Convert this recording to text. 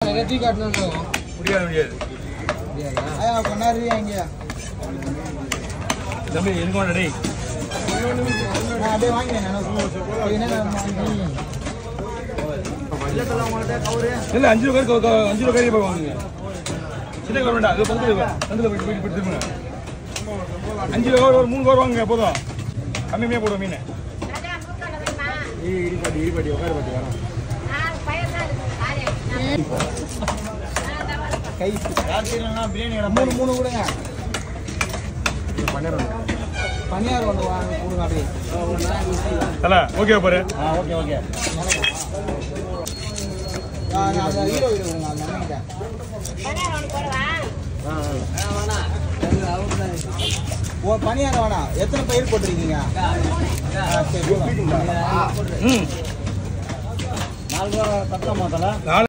ரெட்டி காட்டணும் முடியாது முடியாது ஐயா கொண்டாடுறீ அங்கேயா தம்பி எனக்கு வேண்டாம் டேய் நான் அப்படியே வாங்கினேன் என்ன இல்ல அஞ்சு ரூபா கறி, க- அஞ்சு ரூபா கறி போய் வாங்குங்க சின்ன கவர் வேண்டாம் அது பக்கத்துல பக்கத்துல போய் போய் போய் திரும்புங்க அஞ்சு ரூபா ஒரு மூணு கவர் வாங்குங்க போதும் கம்மியாக போடுவோம் மீன் இடிப்பாட்டி இடிப்பாட்டி உட்கார பாட்டி வேணாம் கை பிரியாணி மூணு மூணு கொடுங்க பனியார் கொண்டு வாங்க கொடுங்க அப்படியே தல ஓகே பாரு ஆ ஓகே ஓகே ஹீரோ ஹீரோ கொடுங்க அந்த அண்ணன்கிட்ட ஓ பனியாரம் வேணாம் எத்தனை பயிர் போட்டிருக்கீங்க ஆ, சரி போதும். ம் நாலு ரூபா கட்டலாமா தலை நாலு